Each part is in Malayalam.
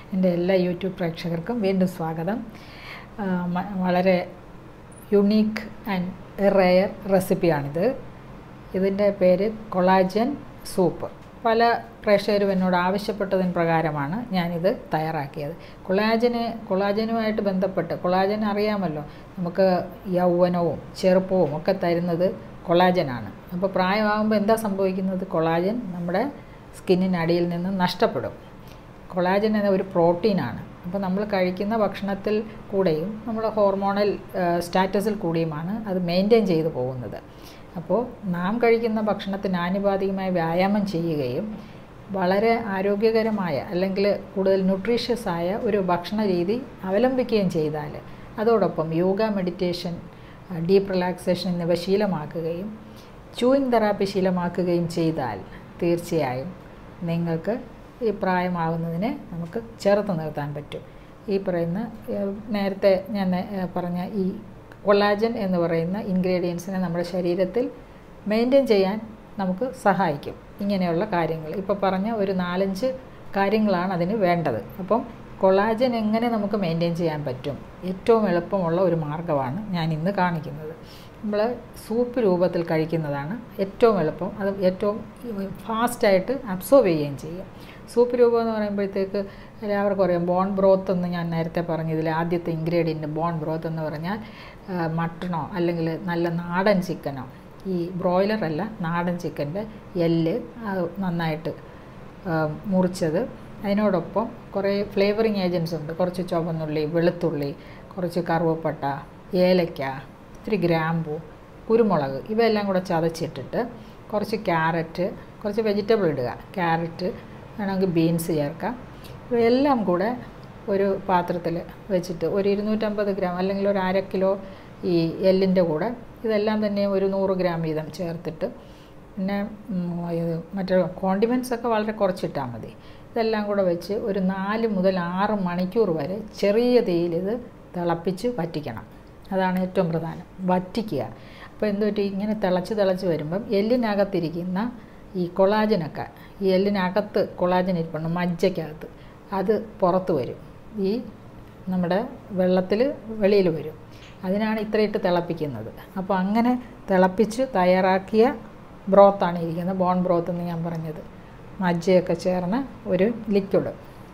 എൻ്റെ എല്ലാ യൂട്യൂബ് പ്രേക്ഷകർക്കും വീണ്ടും സ്വാഗതം ആ, മ- വളരെ യുണീക്ക് ആൻഡ് റെയർ റെസിപ്പിയാണിത് ഇതിൻ്റെ പേര് കൊളാജൻ സൂപ്പ് പല പ്രേക്ഷകരും എന്നോട് ആവശ്യപ്പെട്ടതിന് പ്രകാരമാണ് ഞാനിത് തയ്യാറാക്കിയത് കൊളാജന് കൊളാജനുമായിട്ട് ബന്ധപ്പെട്ട് കൊളാജൻ അറിയാമല്ലോ നമുക്ക് യൗവനവും ചെറുപ്പവും ഒക്കെ തരുന്നത് കൊളാജനാണ് അപ്പോൾ പ്രായമാകുമ്പോൾ എന്താ സംഭവിക്കുന്നത് കൊളാജൻ നമ്മുടെ സ്കിന്നിനടിയിൽ നിന്ന് നഷ്ടപ്പെടും കൊളാജൻ എന്ന ഒരു പ്രോട്ടീനാണ് അപ്പോൾ നമ്മൾ കഴിക്കുന്ന ഭക്ഷണത്തിൽ കൂടെയും നമ്മുടെ ഹോർമോണൽ സ്റ്റാറ്റസിൽ കൂടിയുമാണ് അത് മെയിൻറ്റെയിൻ ചെയ്തു പോകുന്നത് അപ്പോൾ നാം കഴിക്കുന്ന ഭക്ഷണത്തിന് ആനുപാതികമായി വ്യായാമം ചെയ്യുകയും വളരെ ആരോഗ്യകരമായ അല്ലെങ്കിൽ കൂടുതൽ ന്യൂട്രീഷ്യസ് ആയ ഒരു ഭക്ഷണ രീതി അവലംബിക്കുകയും ചെയ്താൽ അതോടൊപ്പം യോഗ മെഡിറ്റേഷൻ ഡീപ്പ് റിലാക്സേഷൻ എന്നിവ ശീലമാക്കുകയും ചൂയിങ് തെറാപ്പി ശീലമാക്കുകയും ചെയ്താൽ തീർച്ചയായും നിങ്ങൾക്ക് ഈ പ്രായമാകുന്നതിനെ നമുക്ക് ചേർത്ത് നിർത്താൻ പറ്റും ഈ പറയുന്ന ഏഹ്, നേരത്തെ ഞാൻ ഏഹ്, പറഞ്ഞ ഈ കൊളാജൻ എന്ന് പറയുന്ന ഇൻഗ്രീഡിയൻസിനെ നമ്മുടെ ശരീരത്തിൽ മെയിൻറ്റെയിൻ ചെയ്യാൻ നമുക്ക് സഹായിക്കും ഇങ്ങനെയുള്ള കാര്യങ്ങൾ ഇപ്പോൾ പറഞ്ഞ ഒരു നാലഞ്ച് കാര്യങ്ങളാണ് അതിന് വേണ്ടത് അപ്പം കൊളാജൻ എങ്ങനെ നമുക്ക് മെയിൻറ്റെയിൻ ചെയ്യാൻ പറ്റും ഏറ്റവും എളുപ്പമുള്ള ഒരു മാർഗ്ഗമാണ് ഞാൻ ഇന്ന് കാണിക്കുന്നത് നമ്മൾ സൂപ്പ് രൂപത്തിൽ കഴിക്കുന്നതാണ് ഏറ്റവും എളുപ്പം അത് ഏറ്റവും ഫാസ്റ്റായിട്ട് അബ്സോർവ് ചെയ്യുകയും ചെയ്യും സൂപ്പ് രൂപം എന്ന് പറയുമ്പോഴത്തേക്ക് എല്ലാവർക്കും അറിയാം ബോൺ ബ്രോത്ത് എന്ന് ഞാൻ നേരത്തെ പറഞ്ഞതിൽ ആദ്യത്തെ ഇൻഗ്രീഡിയൻറ്റ് ബോൺ ബ്രോത്ത് എന്ന് പറഞ്ഞാൽ മട്ടണോ അല്ലെങ്കിൽ നല്ല നാടൻ ചിക്കനോ ഈ ബ്രോയിലർ അല്ല നാടൻ ചിക്കൻ്റെ എല്ല് അത് നന്നായിട്ട് ആ, മുറിച്ചത് അതിനോടൊപ്പം കുറേ ഫ്ലേവറിങ് ഏജൻസ് ഉണ്ട് കുറച്ച് ചുവന്നുള്ളി വെളുത്തുള്ളി കുറച്ച് കറുവപ്പട്ട ഏലക്ക ഇത്തിരി ഗ്രാമ്പു കുരുമുളക് ഇവയെല്ലാം കൂടെ ചതച്ചിട്ടിട്ട് കുറച്ച് ക്യാരറ്റ് കുറച്ച് വെജിറ്റബിൾ ഇടുക ക്യാരറ്റ് വേണമെങ്കിൽ ബീൻസ് ചേർക്കാം ഇവയെല്ലാം കൂടെ ഒരു പാത്രത്തിൽ വെച്ചിട്ട് ഒരു ഇരുന്നൂറ്റമ്പത് ഗ്രാം അല്ലെങ്കിൽ ഒരു അര കിലോ ഈ എല്ലിൻ്റെ കൂടെ ഇതെല്ലാം തന്നെ ഒരു നൂറ് ഗ്രാം വീതം ചേർത്തിട്ട് പിന്നെ ഉം, ഇത് മറ്റേ കോണ്ടിമെൻറ്റ്സ് ഒക്കെ വളരെ കുറച്ചിട്ടാൽ മതി ഇതെല്ലാം കൂടെ വെച്ച് ഒരു നാല് മുതൽ ആറ് മണിക്കൂർ വരെ ചെറിയ തീയിൽ ഇത് തിളപ്പിച്ച് വറ്റിക്കണം അതാണ് ഏറ്റവും പ്രധാനം വറ്റിക്കുക അപ്പോൾ എന്ത് പറ്റി ഇങ്ങനെ തിളച്ച് തിളച്ച് വരുമ്പം എല്ലിനകത്തിരിക്കുന്ന ഈ കൊളാജനൊക്കെ ഈ എല്ലിനകത്ത് കൊളാജൻ ഇരിപ്പുണ്ട് മജ്ജയ്ക്കകത്ത് അത് പുറത്ത് വരും ഈ നമ്മുടെ വെള്ളത്തിൽ വെളിയിൽ വരും അതിനാണ് ഇത്രയിട്ട് തിളപ്പിക്കുന്നത് അപ്പോൾ അങ്ങനെ തിളപ്പിച്ച് തയ്യാറാക്കിയ ബ്രോത്താണ് ഇരിക്കുന്നത് ബോൺ ബ്രോത്ത് എന്ന് ഞാൻ പറഞ്ഞത് മജ്ജയൊക്കെ ചേർന്ന ഒരു ലിക്വിഡ്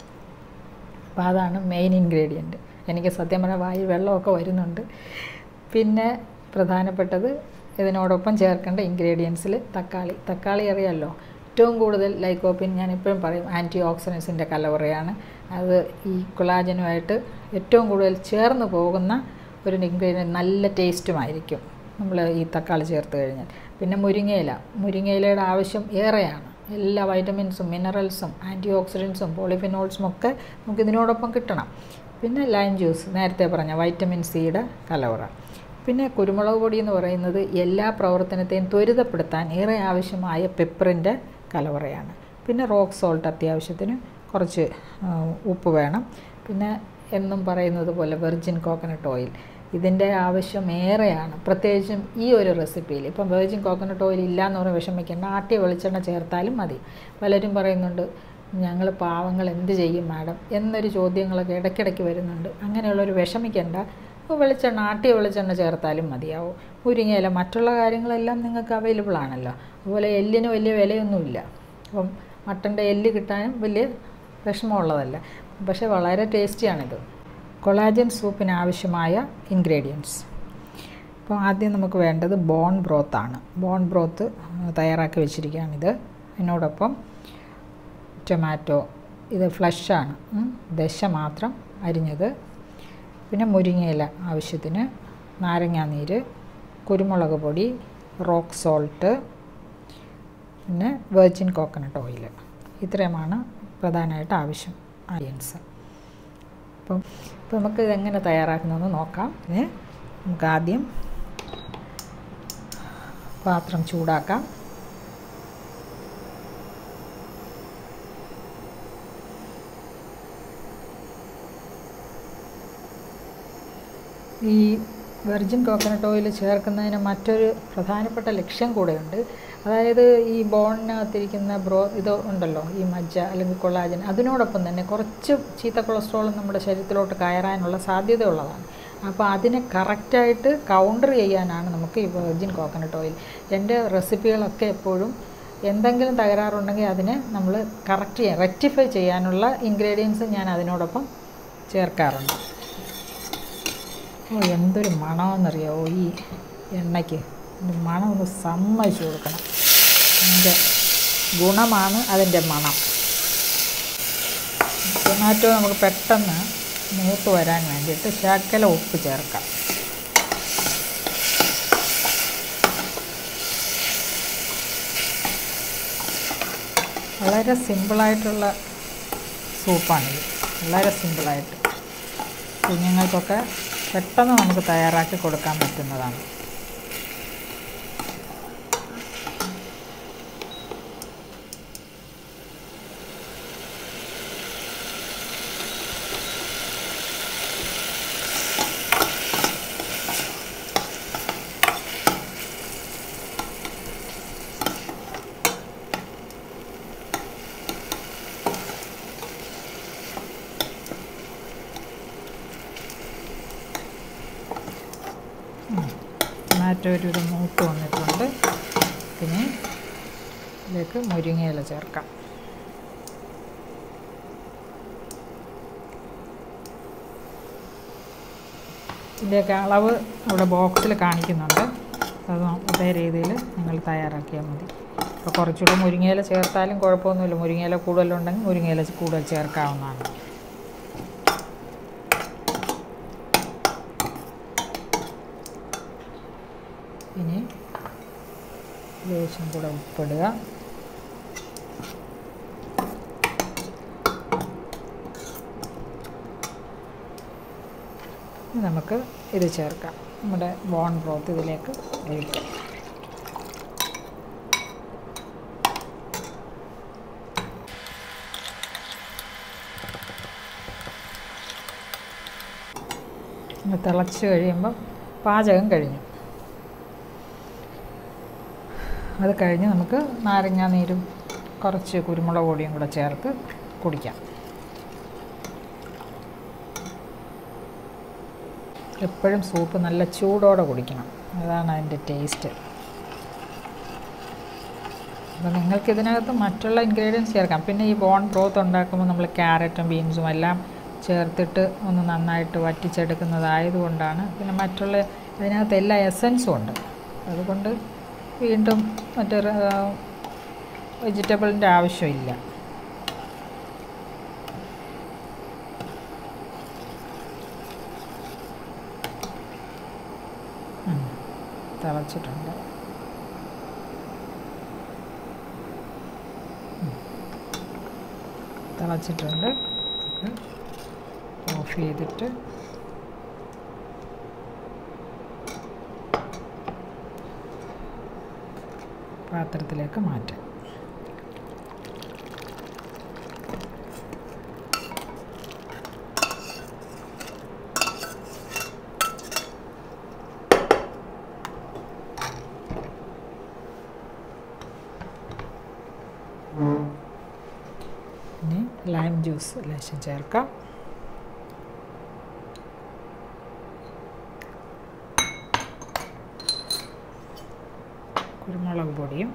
അപ്പോൾ അതാണ് മെയിൻ ഇൻഗ്രീഡിയൻറ്റ് എനിക്ക് സത്യം പറഞ്ഞാൽ വായിൽ വെള്ളമൊക്കെ വരുന്നുണ്ട് പിന്നെ പ്രധാനപ്പെട്ടത് ഇതിനോടൊപ്പം ചേർക്കേണ്ട ഇൻഗ്രീഡിയൻസിൽ തക്കാളി തക്കാളി അറിയാമല്ലോ ഏറ്റവും കൂടുതൽ ലൈക്കോപ്പിൻ ഞാൻ എപ്പോഴും പറയും ആൻറ്റി ഓക്സിഡൻസിൻ്റെ കലവറയാണ് അത് ഈ കൊളാജനുമായിട്ട് ഏറ്റവും കൂടുതൽ ചേർന്ന് പോകുന്ന ഒരു ഇൻഗ്രീഡിയൻറ്റ് നല്ല ടേസ്റ്റുമായിരിക്കും നമ്മൾ ഈ തക്കാളി ചേർത്ത് കഴിഞ്ഞാൽ പിന്നെ മുരിങ്ങയില മുരിങ്ങയിലയുടെ ആവശ്യം ഏറെയാണ് എല്ലാ വൈറ്റമിൻസും മിനറൽസും ആൻറ്റി ഓക്സിഡൻസും പോളിഫിനോൾസും ഒക്കെ നമുക്ക് ഇതിനോടൊപ്പം കിട്ടണം പിന്നെ ലൈം ജ്യൂസ് നേരത്തെ പറഞ്ഞ വൈറ്റമിൻ സിയുടെ കലവറ പിന്നെ കുരുമുളക് പൊടി എന്ന് പറയുന്നത് എല്ലാ പ്രവർത്തനത്തെയും ത്വരിതപ്പെടുത്താൻ ഏറെ ആവശ്യമായ പെപ്പറിൻ്റെ കലവറയാണ് പിന്നെ റോക്ക് സോൾട്ട് അത്യാവശ്യത്തിന് കുറച്ച് ആ, ഉപ്പ് വേണം പിന്നെ എന്നും പറയുന്നത് പോലെ വെർജിൻ കോക്കനട്ട് ഓയിൽ ഇതിൻ്റെ ആവശ്യം ഏറെയാണ് പ്രത്യേകിച്ചും ഈ ഒരു റെസിപ്പിയിൽ ഇപ്പം വെർജിൻ കോക്കനട്ട് ഓയിൽ ഇല്ല എന്ന് പറഞ്ഞ് വിഷമിക്കേണ്ട ആട്ടിയ വെളിച്ചെണ്ണ ചേർത്താലും മതി പലരും പറയുന്നുണ്ട് ഞങ്ങൾ പാവങ്ങൾ എന്ത് ചെയ്യും മാഡം എന്നൊരു ചോദ്യങ്ങളൊക്കെ ഇടയ്ക്കിടയ്ക്ക് വരുന്നുണ്ട് അങ്ങനെയുള്ളൊരു വിഷമിക്കേണ്ട അപ്പോൾ വെളിച്ചെണ്ണ ആട്ടിയ വെളിച്ചെണ്ണ ചേർത്താലും മതിയാവും മുരിങ്ങയില മറ്റുള്ള കാര്യങ്ങളെല്ലാം നിങ്ങൾക്ക് അവൈലബിൾ ആണല്ലോ അതുപോലെ എല്ലിന് വലിയ വിലയൊന്നുമില്ല അപ്പം മട്ടൻ്റെ എല്ല് കിട്ടാനും വലിയ വിഷമമുള്ളതല്ല പക്ഷേ വളരെ ടേസ്റ്റിയാണിത് കൊളാജൻ സൂപ്പിന് ആവശ്യമായ ഇൻഗ്രീഡിയൻസ് അപ്പോൾ ആദ്യം നമുക്ക് വേണ്ടത് ബോൺ ബ്രോത്താണ് ബോൺ ബ്രോത്ത് തയ്യാറാക്കി വെച്ചിരിക്കുകയാണിത് അതിനോടൊപ്പം ടൊമാറ്റോ ഇത് ഫ്ലഷാണ് ദശ മാത്രം അരിഞ്ഞത് പിന്നെ മുരിങ്ങയില ആവശ്യത്തിന് നാരങ്ങാനീര് കുരുമുളക് പൊടി റോക്ക് സോൾട്ട് പിന്നെ വെർജിൻ കോക്കനട്ട് ഓയിൽ ഇത്രയുമാണ് പ്രധാനമായിട്ട് ആവശ്യം ആര്യൻസ് അപ്പം ഇപ്പം നമുക്ക് ഇതെങ്ങനെ തയ്യാറാക്കണമെന്ന് നോക്കാം ഏ നമുക്ക് ആദ്യം പാത്രം ചൂടാക്കാം ഈ വെർജിൻ കോക്കനട്ട് ഓയിൽ ചേർക്കുന്നതിന് മറ്റൊരു പ്രധാനപ്പെട്ട ലക്ഷ്യം കൂടെയുണ്ട് അതായത് ഈ ബോണിനകത്തിരിക്കുന്ന ബ്രോ ഇത് ഉണ്ടല്ലോ ഈ മജ്ജ അല്ലെങ്കിൽ കൊളാജൻ അതിനോടൊപ്പം തന്നെ കുറച്ച് ചീത്ത കൊളസ്ട്രോൾ നമ്മുടെ ശരീരത്തിലോട്ട് കയറാനുള്ള സാധ്യതയുള്ളതാണ് അപ്പോൾ അതിനെ കറക്റ്റായിട്ട് കൗണ്ടർ ചെയ്യാനാണ് നമുക്ക് ഈ വെർജിൻ കോക്കനട്ട് ഓയിൽ എൻ്റെ റെസിപ്പികളൊക്കെ എപ്പോഴും എന്തെങ്കിലും തകരാറുണ്ടെങ്കിൽ അതിനെ നമ്മൾ കറക്റ്റ് ചെയ്യാൻ റെക്ടിഫൈ ചെയ്യാനുള്ള ഇൻഗ്രീഡിയൻസ് ഞാൻ അതിനോടൊപ്പം ചേർക്കാറുണ്ട് ഓ എന്തൊരു മണമെന്നറിയാമോ ഈ എണ്ണയ്ക്ക് ഇതിൻ്റെ മണം ഒന്ന് സമ്മതിച്ചു കൊടുക്കണം അതിൻ്റെ ഗുണമാണ് അതിൻ്റെ മണം ടൊമാറ്റോ നമുക്ക് പെട്ടെന്ന് മൂത്ത് വരാൻ വേണ്ടിയിട്ട് ശകല ഉപ്പ് ചേർക്കാം വളരെ സിമ്പിളായിട്ടുള്ള സൂപ്പാണിത് വളരെ സിമ്പിളായിട്ട് കുഞ്ഞുങ്ങൾക്കൊക്കെ പെട്ടെന്ന് നമുക്ക് തയ്യാറാക്കി കൊടുക്കാൻ പറ്റുന്നതാണ് ടൊമാറ്റോ ഒരു ഒരു മൂത്ത് വന്നിട്ടുണ്ട് പിന്നെ ഇതിലേക്ക് മുരിങ്ങയില ചേർക്കാം ഇതിൻ്റെയൊക്കെ അളവ് അവിടെ ബോക്സിൽ കാണിക്കുന്നുണ്ട് അത് അതേ രീതിയിൽ നിങ്ങൾ തയ്യാറാക്കിയാൽ മതി അപ്പോൾ കുറച്ചുകൂടെ മുരിങ്ങയില ചേർത്താലും കുഴപ്പമൊന്നുമില്ല മുരിങ്ങയില കൂടുതലുണ്ടെങ്കിൽ മുരിങ്ങയില കൂടുതൽ ചേർക്കാവുന്നതാണ് ഇനി ലേശം കൂടെ ഉപ്പിടുക ഇനി നമുക്ക് ഇത് ചേർക്കാം നമ്മുടെ ബോൺ ബ്രോത്ത് ഇതിലേക്ക് ഒഴിക്കാം ഇത് തിളച്ച് കഴിയുമ്പം പാചകം കഴിഞ്ഞു അത് കഴിഞ്ഞ് നമുക്ക് നാരങ്ങാ നീരും കുറച്ച് കുരുമുളക് പൊടിയും കൂടെ ചേർത്ത് കുടിക്കാം എപ്പോഴും സൂപ്പ് നല്ല ചൂടോടെ കുടിക്കണം അതാണ് അതിൻ്റെ ടേസ്റ്റ് അപ്പോൾ നിങ്ങൾക്ക് ഇതിനകത്ത് മറ്റുള്ള ഇൻഗ്രീഡിയൻസ് ചേർക്കാം പിന്നെ ഈ ബോൺ ബ്രോത്ത് ഉണ്ടാക്കുമ്പോൾ നമ്മൾ ക്യാരറ്റും ബീൻസും എല്ലാം ചേർത്തിട്ട് ഒന്ന് നന്നായിട്ട് വറ്റിച്ചെടുക്കുന്നതായതുകൊണ്ടാണ് പിന്നെ മറ്റുള്ള ഇതിനകത്ത് എല്ലാ എസൻസും ഉണ്ട് അതുകൊണ്ട് വീണ്ടും മറ്റൊരു വെജിറ്റബിളിൻ്റെ ആവശ്യമില്ല ഉം. തിളച്ചിട്ടുണ്ട് ഉം. തിളച്ചിട്ടുണ്ട് ഓഫ് ചെയ്തിട്ട് പാത്രത്തിലേക്ക് മാറ്റാം ഇനി ലൈം ജ്യൂസ് ലേശം ചേർക്കാം കുരുമുളക് പൊടിയും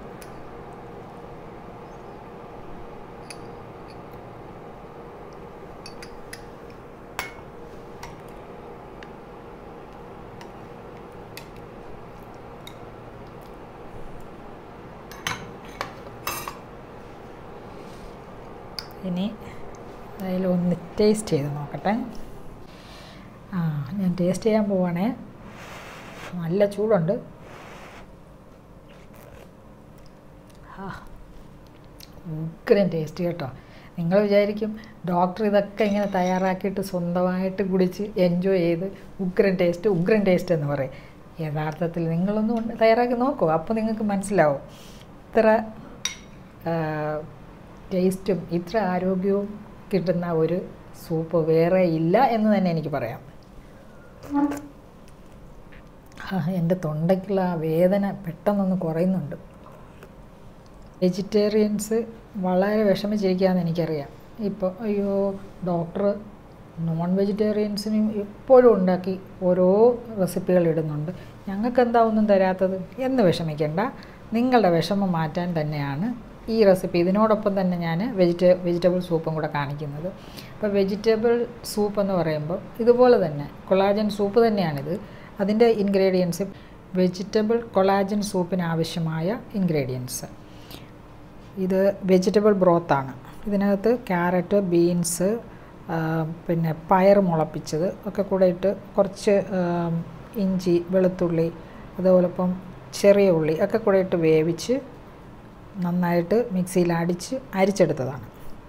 ഇനി അതിൽ ഒന്ന് ടേസ്റ്റ് ചെയ്ത് നോക്കട്ടെ ആ ഞാൻ ടേസ്റ്റ് ചെയ്യാൻ പോവാണേ നല്ല ചൂടുണ്ട് ആ ഉഗ്രൻ ടേസ്റ്റ് കേട്ടോ നിങ്ങൾ വിചാരിക്കും ഡോക്ടർ ഇതൊക്കെ ഇങ്ങനെ തയ്യാറാക്കിയിട്ട് സ്വന്തമായിട്ട് കുടിച്ച് എൻജോയ് ചെയ്ത് ഉഗ്രൻ ടേസ്റ്റ് ഉഗ്രൻ ടേസ്റ്റ് എന്ന് പറയും യഥാർത്ഥത്തിൽ നിങ്ങളൊന്നും ഉണ്ട് തയ്യാറാക്കി നോക്കൂ അപ്പോൾ നിങ്ങൾക്ക് മനസ്സിലാവും ഇത്ര ടേസ്റ്റും ഇത്ര ആരോഗ്യവും കിട്ടുന്ന ഒരു സൂപ്പ് വേറെ ഇല്ല എന്ന് തന്നെ എനിക്ക് പറയാം ആ, എൻ്റെ തൊണ്ടയ്ക്കുള്ള ആ വേദന പെട്ടെന്നൊന്ന് കുറയുന്നുണ്ട് വെജിറ്റേറിയൻസ് വളരെ വിഷമിച്ചിരിക്കുകയെന്ന് എനിക്കറിയാം ഇപ്പോൾ അയ്യോ ഡോക്ടർ നോൺ വെജിറ്റേറിയൻസിനും എപ്പോഴും ഉണ്ടാക്കി ഓരോ റെസിപ്പികൾ ഇടുന്നുണ്ട് ഞങ്ങൾക്ക് എന്താ ഒന്നും തരാത്തത് എന്ന് വിഷമിക്കേണ്ട നിങ്ങളുടെ വിഷമം മാറ്റാൻ തന്നെയാണ് ഈ റെസിപ്പി ഇതിനോടൊപ്പം തന്നെ ഞാൻ വെജിറ്റേ വെജിറ്റബിൾ സൂപ്പും കൂടെ കാണിക്കുന്നത് അപ്പോൾ വെജിറ്റബിൾ സൂപ്പ് എന്ന് പറയുമ്പോൾ ഇതുപോലെ തന്നെ കൊളാജൻ സൂപ്പ് തന്നെയാണിത് അതിൻ്റെ ഇൻഗ്രീഡിയൻസ് വെജിറ്റബിൾ കൊളാജൻ സൂപ്പിന് ആവശ്യമായ ഇൻഗ്രീഡിയൻസ് ഇത് വെജിറ്റബിൾ ബ്രോത്താണ് ഇതിനകത്ത് ക്യാരറ്റ് ബീൻസ് പിന്നെ പയർ മുളപ്പിച്ചത് ഒക്കെ കൂടെ ഇട്ട് കുറച്ച് ആം, ഇഞ്ചി വെളുത്തുള്ളി അതുപോലെ ഇപ്പം ചെറിയ ഉള്ളി ഒക്കെ കൂടെ ഇട്ട് വേവിച്ച് നന്നായിട്ട് മിക്സിയിൽ അടിച്ച് അരിച്ചെടുത്തതാണ്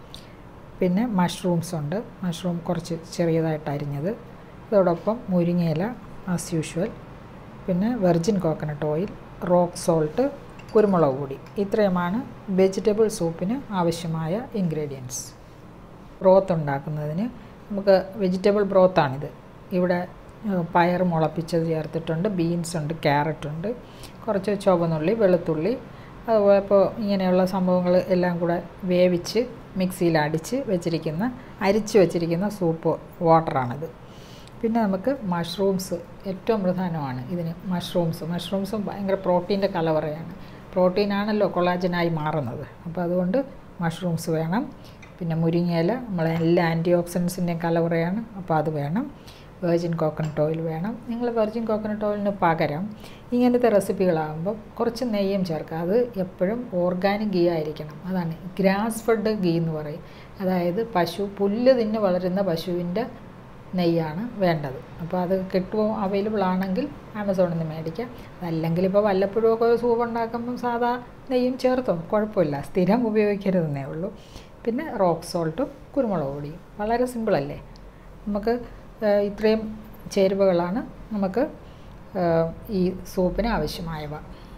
പിന്നെ മഷ്റൂംസ് ഉണ്ട് മഷ്റൂം കുറച്ച് ചെറിയതായിട്ട് അരിഞ്ഞത് അതോടൊപ്പം മുരിങ്ങയില ആസ് യൂഷ്വൽ പിന്നെ virgin coconut oil rock salt കുരുമുളക് പൊടി ഇത്രയുമാണ് വെജിറ്റബിൾ സൂപ്പിന് ആവശ്യമായ ഇൻഗ്രീഡിയൻസ് ബ്രോത്ത് ഉണ്ടാക്കുന്നതിന് നമുക്ക് വെജിറ്റബിൾ ബ്രോത്താണിത് ഇവിടെ ഏഹ്, പയർ മുളപ്പിച്ചത് ചേർത്തിട്ടുണ്ട് ബീൻസ് ഉണ്ട് ക്യാരറ്റ് ഉണ്ട് കുറച്ച് ചുവന്നുള്ളി വെളുത്തുള്ളി അതുപോലെ ഇപ്പോൾ ഇങ്ങനെയുള്ള സംഭവങ്ങൾ എല്ലാം കൂടെ വേവിച്ച് മിക്സിയിൽ അടിച്ച് വെച്ചിരിക്കുന്ന അരിച്ച് വെച്ചിരിക്കുന്ന സൂപ്പ് വാട്ടറാണിത് പിന്നെ നമുക്ക് മഷ്റൂംസ് ഏറ്റവും പ്രധാനമാണ് ഇതിന് മഷ്റൂംസ് മഷ്റൂംസും ഭയങ്കര പ്രോട്ടീൻ്റെ കലവറയാണ് പ്രോട്ടീനാണല്ലോ കൊളാജനായി മാറുന്നത് അപ്പോൾ അതുകൊണ്ട് മഷ്റൂംസ് വേണം പിന്നെ മുരിങ്ങയില നമ്മളെ എല്ലാ ആൻറ്റി ഓക്സിഡൻസിൻ്റെയും കലവറയാണ് അപ്പോൾ അത് വേണം വെർജിൻ കോക്കനട്ട് ഓയിൽ വേണം നിങ്ങൾ വെർജിൻ കോക്കനട്ട് ഓയിലിന് പകരം ഇങ്ങനത്തെ റെസിപ്പികളാകുമ്പോൾ കുറച്ച് നെയ്യും ചേർക്കുക അത് എപ്പോഴും ഓർഗാനിക് ഗീ ആയിരിക്കണം അതാണ് ഗ്രാസ് ഫെഡ് ഗീ എന്ന് പറയും അതായത് പശു പുല്ല് തിന്ന് വളരുന്ന പശുവിൻ്റെ നെയ്യാണ് വേണ്ടത് അപ്പോൾ അത് കിട്ടുമോ അവൈലബിൾ ആണെങ്കിൽ ആമസോണിൽ നിന്ന് മേടിക്കാം അതല്ലെങ്കിൽ ഇപ്പോൾ വല്ലപ്പോഴും ഒക്കെ സൂപ്പ് ഉണ്ടാക്കുമ്പോൾ സാധാ നെയ്യും ചേർത്തോ കുഴപ്പമില്ല സ്ഥിരം ഉപയോഗിക്കരുതെന്നേ ഉള്ളൂ പിന്നെ റോക്ക് സോൾട്ടും കുരുമുളക് പൊടിയും വളരെ സിമ്പിളല്ലേ നമുക്ക് ഏഹ്, ഇത്രയും ചേരുവകളാണ് നമുക്ക് ഏഹ്, ഈ സൂപ്പിന് ആവശ്യമായവ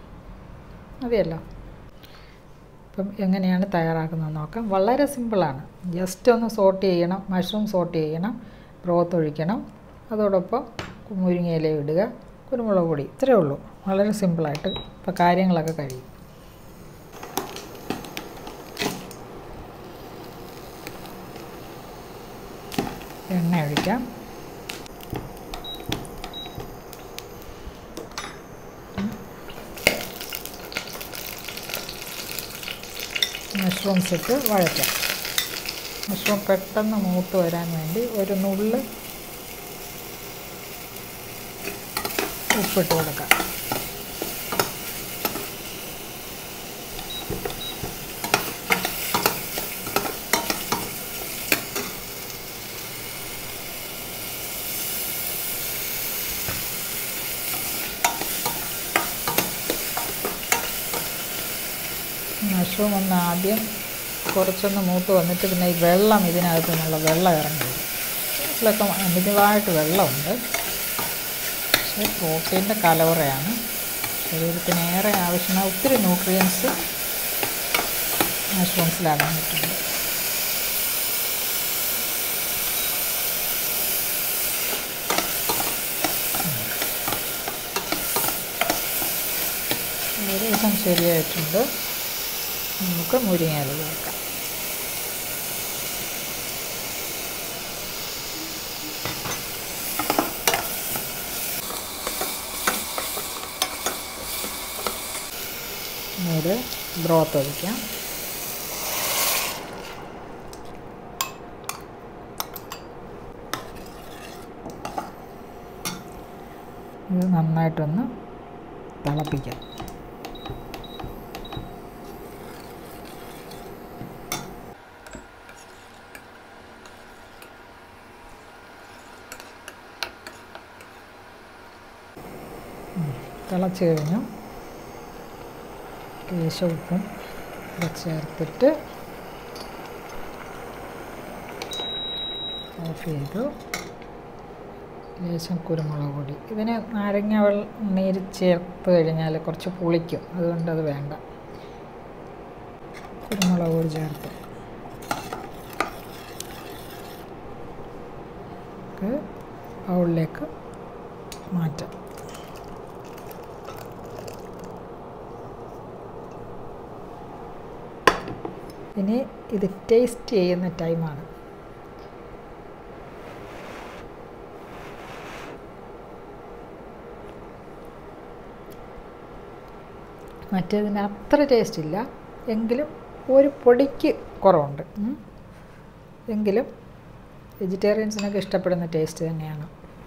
മതിയല്ലോ അപ്പം എങ്ങനെയാണ് തയ്യാറാക്കുന്നത് നോക്കാം വളരെ സിമ്പിളാണ് ജസ്റ്റ് ഒന്ന് സോട്ട് ചെയ്യണം മഷ്റൂം സോട്ട് ചെയ്യണം ബ്രോത്ത് ഒഴിക്കണം അതോടൊപ്പം മുരിങ്ങയില ഇടുക കുരുമുളക് പൊടി ഇത്രയേ ഉള്ളൂ വളരെ സിമ്പിളായിട്ട് ഇപ്പോൾ കാര്യങ്ങളൊക്കെ കഴിയും എണ്ണ ഒഴിക്കാം മഷ്റൂംസ് ഇട്ട് വഴറ്റാം മഷ്റൂം പെട്ടെന്ന് മൂത്ത് വരാൻ വേണ്ടി ഒരു നുള്ള് ഉപ്പിട്ട് കൊടുക്കാം മഷ്റൂം ഒന്ന് ആദ്യം കുറച്ചൊന്ന് മൂത്ത് വന്നിട്ട് പിന്നെ ഈ വെള്ളം ഇതിനകത്ത് നിന്നുള്ള വെള്ളം ഇറങ്ങി വരും ഇതിലൊക്കെ അമിതമായിട്ട് വെള്ളമുണ്ട് പക്ഷേ പ്രോട്ടീൻ്റെ കലവറയാണ് ശരീരത്തിന് ഏറെ ആവശ്യമായ ഒത്തിരി ന്യൂട്രിയൻസ് മഷ്റൂംസിൽ അടങ്ങിയിട്ടുണ്ട് ഏകദേശം ശരിയായിട്ടുണ്ട് നമുക്ക് മുരിങ്ങയില ചേർക്കാം ഒരു ബ്രോത്ത് ഒഴിക്കാം ഇത് നന്നായിട്ടൊന്ന് തിളപ്പിക്കാം തിളച്ച് കഴിഞ്ഞു കേശ ഉപ്പും കൂടെ ചേർത്തിട്ട് ഓഫ് ചെയ്തു ലേശം കുരുമുളക് പൊടി ഇതിന് നാരങ്ങ വെള്ളം നീര് ചേർത്ത് കഴിഞ്ഞാൽ കുറച്ച് പുളിക്കും അതുകൊണ്ട് അത് വേണ്ട കുരുമുളക് പൊടി ചേർത്ത് ബൗളിലേക്ക് മാറ്റാം ഇനി ഇത് ടേസ്റ്റ് ചെയ്യുന്ന ടൈമാണ് മറ്റേതിന് അത്ര ടേസ്റ്റ് ഇല്ല എങ്കിലും ഒരു പൊടിക്ക് കുറവുണ്ട് ഉം. എങ്കിലും വെജിറ്റേറിയൻസിനൊക്കെ ഇഷ്ടപ്പെടുന്ന ടേസ്റ്റ് തന്നെയാണ്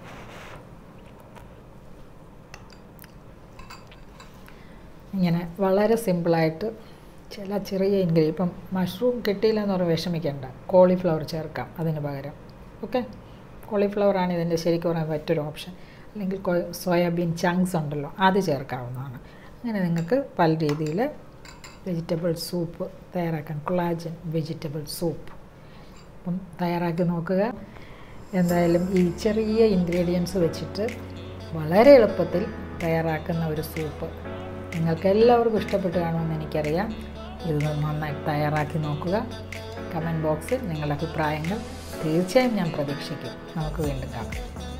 ഇങ്ങനെ വളരെ സിമ്പിളായിട്ട് ചില ചെറിയ ഇൻഗ്രീഡിയൻ ഇപ്പം മഷ്റൂം കിട്ടിയില്ല എന്ന് പറഞ്ഞ് വിഷമിക്കേണ്ട കോളിഫ്ലവർ ചേർക്കാം അതിന് പകരം ഓക്കെ കോളിഫ്ലവറാണ് ഇതിൻ്റെ ശരിക്കും പറയാൻ മറ്റൊരു ഓപ്ഷൻ അല്ലെങ്കിൽ കൊ- സോയാബീൻ ചങ്ക്സ് ഉണ്ടല്ലോ അത് ചേർക്കാവുന്നതാണ് അങ്ങനെ നിങ്ങൾക്ക് പല രീതിയിൽ വെജിറ്റബിൾ സൂപ്പ് തയ്യാറാക്കാൻ കൊളാജൻ വെജിറ്റബിൾ സൂപ്പ് അപ്പം തയ്യാറാക്കി നോക്കുക എന്തായാലും ഈ ചെറിയ ഇൻഗ്രീഡിയൻസ് വെച്ചിട്ട് വളരെ എളുപ്പത്തിൽ തയ്യാറാക്കുന്ന ഒരു സൂപ്പ് നിങ്ങൾക്ക് എല്ലാവർക്കും ഇഷ്ടപ്പെട്ട് കാണുമെന്ന് എനിക്കറിയാം ഇത് നന്നായി തയ്യാറാക്കി നോക്കുക കമൻറ്റ് ബോക്സിൽ നിങ്ങളുടെ അഭിപ്രായങ്ങൾ തീർച്ചയായും ഞാൻ പ്രതീക്ഷിക്കും നമുക്ക് വീണ്ടും കാണാം